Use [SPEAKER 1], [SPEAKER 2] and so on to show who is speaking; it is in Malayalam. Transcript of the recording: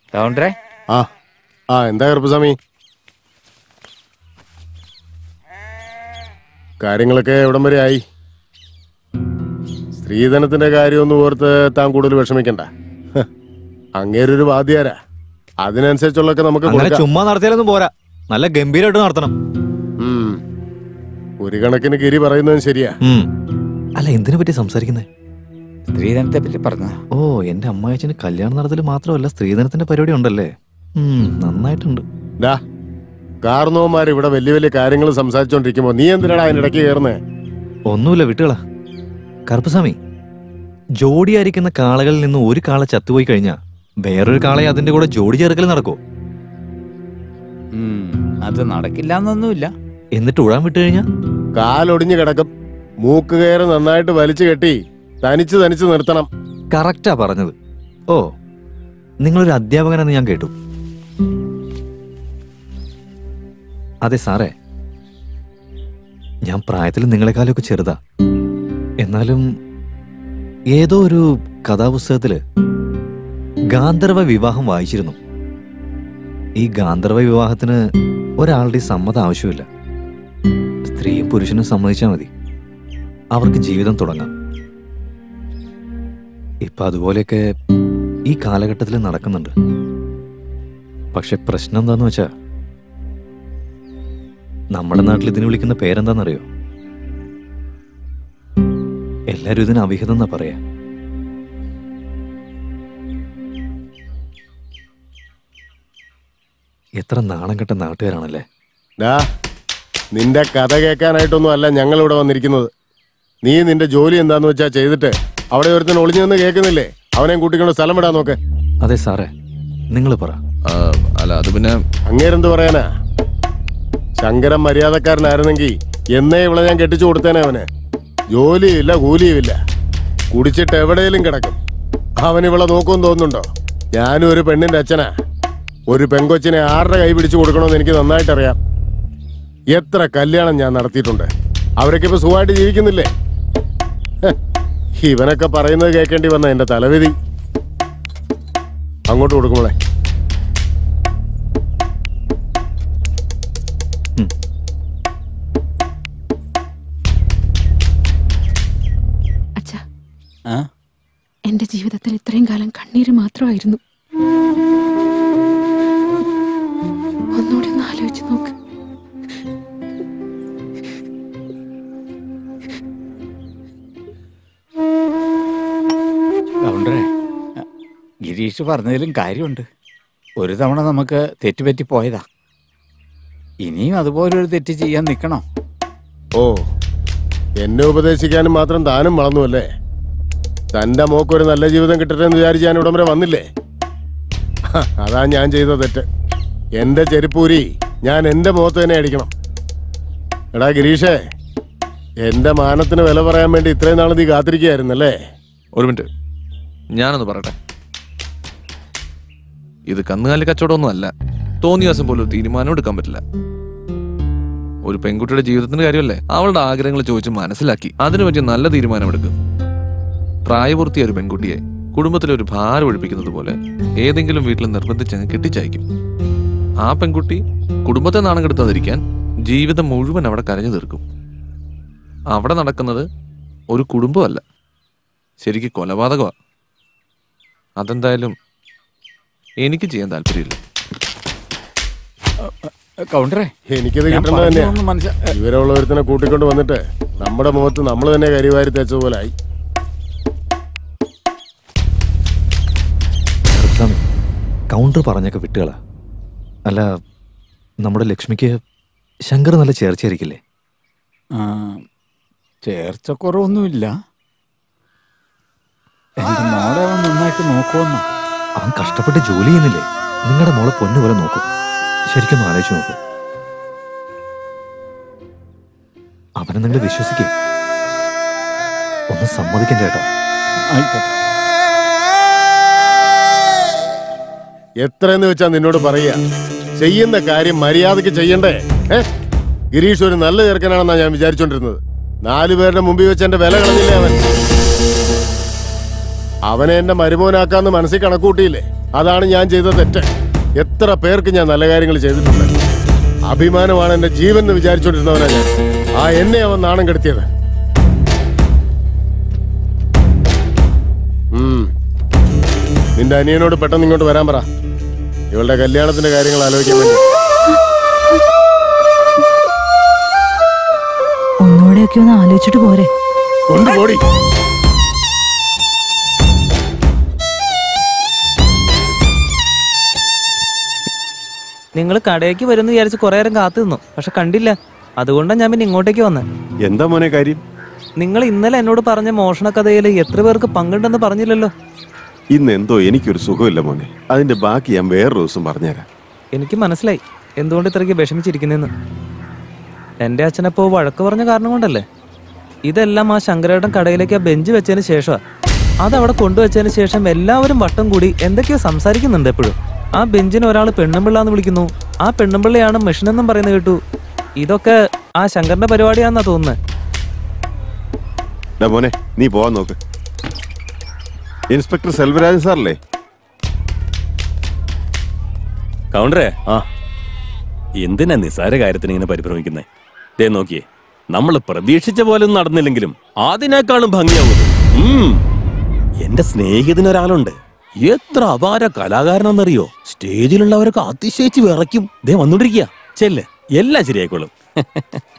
[SPEAKER 1] കൗണ്ടറേ
[SPEAKER 2] ആ ആ എന്താ കറുപ്പസ്വാമി കാര്യങ്ങളൊക്കെ എവിടം വരെ ആയി സ്ത്രീധനത്തിന്റെ കാര്യമൊന്നും ഓർത്ത് താൻ കൂടുതൽ വിഷമിക്കണ്ട ഹ്, അങ്ങേരൊരു വാദ്യാരാ അതിനനുസരിച്ചുള്ളൊക്കെ നമുക്ക്
[SPEAKER 3] അങ്ങനെ
[SPEAKER 2] കൊടുക്കാം.
[SPEAKER 3] ചുമ്മാ നടത്തിയാലൊന്നും പോരാ നല്ല ഗംഭീരമായിട്ട് നടത്തണം
[SPEAKER 2] ഉം. ഒരു കണക്കിന് ഗിരി പറയുന്നതും ശരിയാ
[SPEAKER 3] ഉം. അല്ല എന്തിനെ പറ്റി സംസാരിക്കുന്നേ
[SPEAKER 1] സ്ത്രീധനത്തെ പറ്റി പറഞ്ഞ
[SPEAKER 3] ഓ എന്റെ അമ്മായച്ചന് കല്യാണം നടത്തൽ മാത്രമല്ല സ്ത്രീധനത്തിന്റെ പരിപാടി ഉണ്ടല്ലേ ഉം, നന്നായിട്ടുണ്ട്
[SPEAKER 2] ഡാ കാർന്നോമാർ ഇവിടെ വലിയ വലിയ കാര്യങ്ങൾ സംസാരിച്ചോണ്ടിരിക്കുമ്പോ നീ എന്തിനാടാ അതിനിടയ്ക്ക് കയറുന്നേ
[SPEAKER 3] ഒന്നുമില്ല വിട്ടുകളാ കറുപ്പസ്വാമി ജോഡിയായിരിക്കുന്ന കാളകളിൽ നിന്ന് ഒരു കാള ചത്തുപോയി കഴിഞ്ഞാ വേറൊരു കാളയെ അതിന്റെ കൂടെ ജോഡി ചേർക്കൽ നടക്കോ
[SPEAKER 1] അത് നടക്കില്ല എന്നൊന്നുമില്ല
[SPEAKER 3] എന്നിട്ട് ഉഴാൻ വിട്ടു കഴിഞ്ഞാ
[SPEAKER 2] കാലൊടിഞ്ഞു കിടക്കും മൂക്ക് കയറ് നന്നായിട്ട് വലിച്ചു കെട്ടി തനിച്ച് തനിച്ച് നിർത്തണം
[SPEAKER 3] കറക്റ്റാ പറഞ്ഞത് ഓ നിങ്ങളൊരു അധ്യാപകനെന്ന് ഞാൻ കേട്ടു അതെ സാറേ ഞാൻ പ്രായത്തിൽ നിങ്ങളെക്കാളൊക്കെ ചെറുതാ എന്നാലും ഏതോ ഒരു കഥാപുസ്തകത്തില് ഗാന്ധർവ വിവാഹം വായിച്ചിരുന്നു ഈ ഗാന്ധർവ വിവാഹത്തിന് ഒരാളുടെ സമ്മതം ആവശ്യമില്ല സ്ത്രീയും പുരുഷനും സമ്മതിച്ചാൽ മതി അവർക്ക് ജീവിതം തുടങ്ങാം ഇപ്പൊ അതുപോലെയൊക്കെ ഈ കാലഘട്ടത്തിൽ നടക്കുന്നുണ്ട് പക്ഷെ പ്രശ്നം എന്താന്ന് വെച്ചാ നമ്മുടെ നാട്ടിൽ ഇതിന് വിളിക്കുന്ന പേരെന്താണെന്നറിയോ എല്ലാരും ഇതിന് അവിഹിതം എന്നാ പറയാ എത്ര നാണം കെട്ട നാട്ടുകാരാണല്ലേ
[SPEAKER 2] ഡാ നിന്റെ കഥ കേൾക്കാനായിട്ടൊന്നും അല്ല ഞങ്ങൾ ഇവിടെ വന്നിരിക്കുന്നത് നീ നിന്റെ ജോലി എന്താന്ന് വെച്ചാ ചെയ്തിട്ട് അവിടെ ഒരുത്തൻ ഒളിഞ്ഞു നിന്ന് കേൾക്കുന്നില്ലേ അവനെയും കൂട്ടിക്കൊണ്ട് സ്ഥലം വിടാൻ നോക്ക്
[SPEAKER 3] അതെ സാറേ നിങ്ങൾ പറ
[SPEAKER 4] അല്ല അത് പിന്നെ
[SPEAKER 2] അങ്ങേരെന്ത് പറയാനാ ശങ്കരൻ മര്യാദക്കാരനായിരുന്നെങ്കിൽ എന്നേ ഇവിടെ ഞാൻ കെട്ടിച്ചു കൊടുത്തേനെ അവന് ജോലിയില്ല കൂലിയുമില്ല കുടിച്ചിട്ട് എവിടെയെങ്കിലും കിടക്കും അവൻ ഇവിടെ നോക്കുമെന്ന് തോന്നുന്നുണ്ടോ ഞാനും ഒരു പെണ്ണിന്റെ അച്ഛനാ ഒരു പെങ്കൊച്ചിനെ ആരുടെ കൈ പിടിച്ചു കൊടുക്കണമെന്ന് എനിക്ക് നന്നായിട്ടറിയാം എത്ര കല്യാണം ഞാൻ നടത്തിയിട്ടുണ്ട് അവരൊക്കെ ഇപ്പൊ സുഖമായിട്ട് ജീവിക്കുന്നില്ലേ ഹ്, ഇവനൊക്കെ പറയുന്നത് കേൾക്കേണ്ടി വന്ന എന്റെ തലവിധി അങ്ങോട്ട് കൊടുക്കുമ്പോളെ
[SPEAKER 5] അച്ഛാ എന്റെ ജീവിതത്തിൽ ഇത്രയും കാലം കണ്ണീര് മാത്രമായിരുന്നു ഒന്നുകൂടി ഒന്ന് ആലോചിച്ച് നോക്ക്
[SPEAKER 1] കൗണ്ടറേ ഗിരീഷ് പറഞ്ഞതിലും കാര്യമുണ്ട് ഒരു തവണ നമുക്ക് തെറ്റുപറ്റി പോയതാ ഇനിയും അതുപോലൊരു തെറ്റ് ചെയ്യാൻ നിൽക്കണോ
[SPEAKER 2] ഓ എന്നെ ഉപദേശിക്കാനും മാത്രം താനും വളർന്നു അല്ലേ തന്റെ മോക്കൊരു നല്ല ജീവിതം കിട്ടട്ടെ എന്ന് വിചാരിച്ച് ഞാൻ ഇവിടം വരെ വന്നില്ലേ ഹ, അതാ ഞാൻ ചെയ്ത തെറ്റ് എന്റെ ചെരുപ്പൂരി ഞാൻ എന്റെ മുഖത്ത് തന്നെ അടിക്കണം എടാ ഗിരീഷേ എന്റെ മാനത്തിന് വില പറയാൻ വേണ്ടി ഇത്രയും നാൾ നീ കാത്തിരിക്കുകയായിരുന്നല്ലേ
[SPEAKER 4] ഒരു മിനിറ്റ് ഞാനൊന്ന് പറയട്ടെ ഇത് കന്നുകാലി കച്ചവടമൊന്നും അല്ല തോന്നിയ ദിവസം പോലും ഒരു തീരുമാനം എടുക്കാൻ പറ്റില്ല ഒരു പെൺകുട്ടിയുടെ ജീവിതത്തിന്റെ കാര്യമല്ലേ അവളുടെ ആഗ്രഹങ്ങൾ ചോദിച്ച് മനസ്സിലാക്കി അതിനു പറ്റിയ നല്ല തീരുമാനമെടുക്കും പ്രായപൂർത്തിയായ ഒരു പെൺകുട്ടിയെ കുടുംബത്തിലെ ഒരു ഭാരം ഒഴിപ്പിക്കുന്നത് പോലെ ഏതെങ്കിലും വീട്ടിൽ നിർബന്ധിച്ചങ്ങ് കെട്ടിച്ചയക്കും ആ പെൺകുട്ടി കുടുംബത്തെ നാണം കെടുത്താതിരിക്കാൻ ജീവിതം മുഴുവൻ അവിടെ കരഞ്ഞു തീർക്കും അവിടെ നടക്കുന്നത് ഒരു കുടുംബമല്ല ശരിക്ക് കൊലപാതകമാണ് അതെന്തായാലും എനിക്ക് ചെയ്യാൻ താല്പര്യമില്ല
[SPEAKER 1] കൗണ്ടറേ
[SPEAKER 2] എനിക്കിത്
[SPEAKER 1] ഞാൻ
[SPEAKER 2] കിട്ടുന്നത് തന്നെയാ
[SPEAKER 1] പറഞ്ഞതൊന്ന് മനസ്സി-
[SPEAKER 2] ഇവരുള്ള ഒരുത്തിനെ കൂട്ടിക്കൊണ്ട് വന്നിട്ട് നമ്മുടെ മുഖത്ത് നമ്മൾ തന്നെ കരിവാരി തേച്ചതുപോലായി
[SPEAKER 3] കറുപ്പസ്വാമി കൗണ്ടർ പറഞ്ഞൊക്കെ വിട്ടുകളാ അല്ല നമ്മുടെ ലക്ഷ്മിക്ക് ശങ്കർ നല്ല ചേർച്ചയായിരിക്കില്ലേ
[SPEAKER 1] ആ, ചേർച്ചക്കുറവൊന്നുമില്ല എന്റെ മോളെ അവൻ നന്നായിട്ട് നോക്കുമെന്നോ
[SPEAKER 3] അവൻ കഷ്ടപ്പെട്ട് ജോലി ചെയ്യുന്നില്ലേ നിങ്ങളുടെ മോളെ പൊന്നു പോലെ നോക്കും ശരിക്കും ഒന്ന് ആലോചിച്ച് നോക്ക് അവനെ നിങ്ങൾ വിശ്വസിക്കേ ഒന്ന് സമ്മതിക്കണ്ട ചേട്ടാ
[SPEAKER 1] ആയിക്കോട്ടെ
[SPEAKER 2] എത്രയെന്ന് വെച്ചാ നിന്നോട് പറയാ ചെയ്യുന്ന കാര്യം മര്യാദക്ക് ചെയ്യണ്ടേ ഏ ഗിരീഷ് ഒരു നല്ല ചെറുക്കനാണെന്നാ ഞാൻ വിചാരിച്ചോണ്ടിരുന്നത് നാലു പേരുടെ മുമ്പിൽ വെച്ച് എന്റെ വില കളഞ്ഞില്ലേ അവൻ അവനെ എന്റെ മരുമോനാക്കാന്ന് മനസ്സിൽ കണക്കൂട്ടിയില്ലേ അതാണ് ഞാൻ ചെയ്ത തെറ്റ് എത്ര പേർക്ക് ഞാൻ നല്ല കാര്യങ്ങൾ ചെയ്തിട്ടുണ്ട് അഭിമാനമാണ് എന്റെ ജീവൻ എന്ന് വിചാരിച്ചോണ്ടിരുന്നവനാ ഞാൻ ആ എന്നെ അവൻ നാണം കെടുത്തിയത് ഉം. നിന്റെ അനിയനോട് പെട്ടെന്ന് ഇങ്ങോട്ട് വരാൻ പറ ഇവളുടെ കല്യാണത്തിന്റെ കാര്യങ്ങൾ ആലോചിക്കാൻ വേണ്ടി
[SPEAKER 6] ഒന്നുകൂടെയൊക്കെ ഒന്ന് ആലോചിച്ചിട്ട് പോരെ
[SPEAKER 2] കൊണ്ടുപോടി
[SPEAKER 7] നിങ്ങൾ കടയ്ക്ക് വരുമെന്ന് വിചാരിച്ച് കുറേ നേരം കാത്തു നിന്നു പക്ഷെ കണ്ടില്ല അതുകൊണ്ടാണ് ഞാൻ പിന്നെ ഇങ്ങോട്ടേക്ക് വന്നത്
[SPEAKER 8] എന്താ മോനെ കാര്യം
[SPEAKER 7] നിങ്ങൾ ഇന്നലെ എന്നോട് പറഞ്ഞ മോഷണ കഥയിൽ എത്ര പേർക്ക് പങ്കുണ്ടെന്ന് പറഞ്ഞില്ലല്ലോ
[SPEAKER 8] ഇന്ന് എന്തോ എനിക്കൊരു സുഖമില്ല മോനെ അതിന്റെ ബാക്കി ഞാൻ വേറൊരു ദിവസം പറഞ്ഞുതരാം
[SPEAKER 7] എനിക്ക് മനസ്സിലായി എന്തുകൊണ്ട് ഇത്രയ്ക്ക് വിഷമിച്ചിരിക്കുന്നെന്ന് എൻ്റെ അച്ഛനപ്പോ വഴക്ക് പറഞ്ഞ കാരണം കൊണ്ടല്ലേ ഇതെല്ലാം ആ ശങ്കരേട്ടൻ കടയിലേക്ക് ആ ബെഞ്ച് വെച്ചതിന് ശേഷമാണ് അതവിടെ കൊണ്ടുവച്ചതിന് ശേഷം എല്ലാവരും വട്ടം കൂടി എന്തൊക്കെയോ സംസാരിക്കുന്നുണ്ട് എപ്പോഴും ആ ബെഞ്ചിന് ഒരാൾ പെണ്ണുമ്പിള്ള എന്ന് വിളിക്കുന്നു ആ പെണ്ണുമ്പിള്ളയാണ് മെഷീനെന്നും പറയുന്നത് കേട്ടു ഇതൊക്കെ ആ ശങ്കറിന്റെ പരിപാടിയാണെന്നാ തോന്നുന്നത്
[SPEAKER 8] ഡാ മോനെ നീ പോവാൻ നോക്ക് ഇൻസ്പെക്ടർ സെൽവരാജൻ സാറല്ലേ
[SPEAKER 9] കൗണ്ടറേ ആ എന്തിനാ നിസാര കാര്യത്തിന് ഇങ്ങനെ പരിഭ്രമിക്കുന്നേ ദേ നോക്കിയേ നമ്മൾ പ്രതീക്ഷിച്ച പോലെ ഒന്നും നടന്നില്ലെങ്കിലും അതിനേക്കാളും ഭംഗിയാവുന്നത് ഉം. എന്റെ സ്നേഹിതന് ഒരാളുണ്ട് എത്ര അപാര കലാകാരനെന്നറിയോ സ്റ്റേജിലുള്ളവരൊക്കെ അതിശയിച്ച് വിറയ്ക്കും ദേ വന്നോണ്ടിരിക്കുക ചെല്ല് എല്ലാം ശരിയായിക്കോളും